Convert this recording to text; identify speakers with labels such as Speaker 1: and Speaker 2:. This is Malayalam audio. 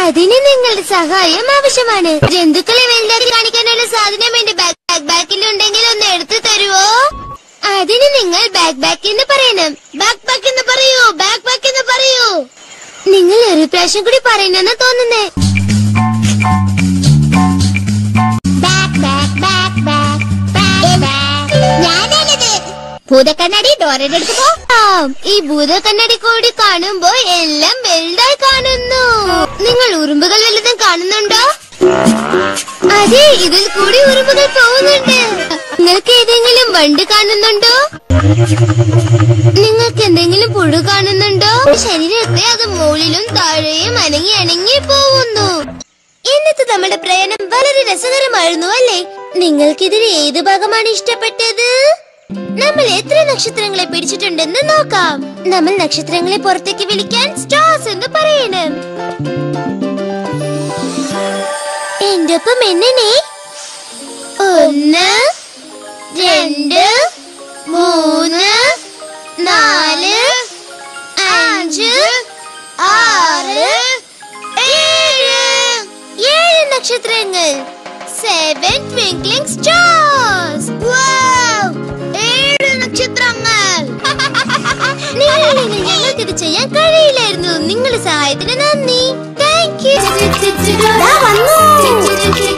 Speaker 1: അതിന് നിങ്ങളുടെ സഹായം ആവശ്യമാണ് ജന്തുക്കളെ വലുതാക്കി കാണിക്കാനുള്ള സാധനം എന്റെ ബാക്ക് ബാക്കിൽ ഉണ്ടെങ്കിൽ ഒന്ന് എടുത്തു തരുവോ അതിന് നിങ്ങൾ ബാക്ക് ബാക്ക് എന്ന് പറയണം ബാക്ക് ബാക്ക് എന്ന് പറയൂ ബാക്ക് ബാക്ക് എന്ന് പറയൂ നിങ്ങൾ ഒരു പ്രാവശ്യം കൂടി പറയുന്നെന്ന് തോന്നുന്നേ ഭൂതക്കണ്ണാടി ഡോറയുടെ അടുത്ത് പോ ആ, ഈ ഭൂതക്കണ്ണാടി കൂടി കാണുമ്പോ എല്ലാം വലുതായി കാണുന്നു നിങ്ങൾ ഉറുമ്പുകൾ വല്ലതും കാണുന്നുണ്ടോ അതെ ഇതിൽ കൂടി ഉറുമ്പുകൾ പോകുന്നുണ്ട് നിങ്ങൾക്ക് ഏതെങ്കിലും വണ്ട് കാണുന്നുണ്ടോ നിങ്ങൾക്ക് എന്തെങ്കിലും പുഴു കാണുന്നുണ്ടോ ശരീരത്തെ അത് മുകളിലും താഴെയും അനങ്ങി അനങ്ങി പോകുന്നു ഇന്നത്തെ നമ്മുടെ പ്രയാണം വളരെ രസകരമായിരുന്നു അല്ലേ നിങ്ങൾക്കിതിൽ ഏത് ഭാഗമാണ് ഇഷ്ടപ്പെട്ടത് നമ്മൾ എത്ര നക്ഷത്രങ്ങളെ പിടിച്ചിട്ടുണ്ടെന്ന് നോക്കാം നമ്മൾ നക്ഷത്രങ്ങളെ പുറത്തേക്ക് വിളിക്കാൻ സ്റ്റാർസ് എന്ന് പറയണം എന്റെ ഒപ്പം എണ്ണണേ ഒന്ന് രണ്ട് മൂന്ന് നാല് അഞ്ച് ആറ് ഏഴ് ഏഴ് നക്ഷത്രങ്ങൾ സെവൻ ട്വിങ്ക്ലിംഗ് സ്റ്റാർസ് ഏഴ് നക്ഷത്രങ്ങൾ നിങ്ങളില്ലെങ്കിൽ ഞങ്ങൾക്ക് ഇത് ചെയ്യാൻ കഴിയില്ലായിരുന്നു നിങ്ങളുടെ സഹായത്തിന് നന്ദി താങ്ക് യു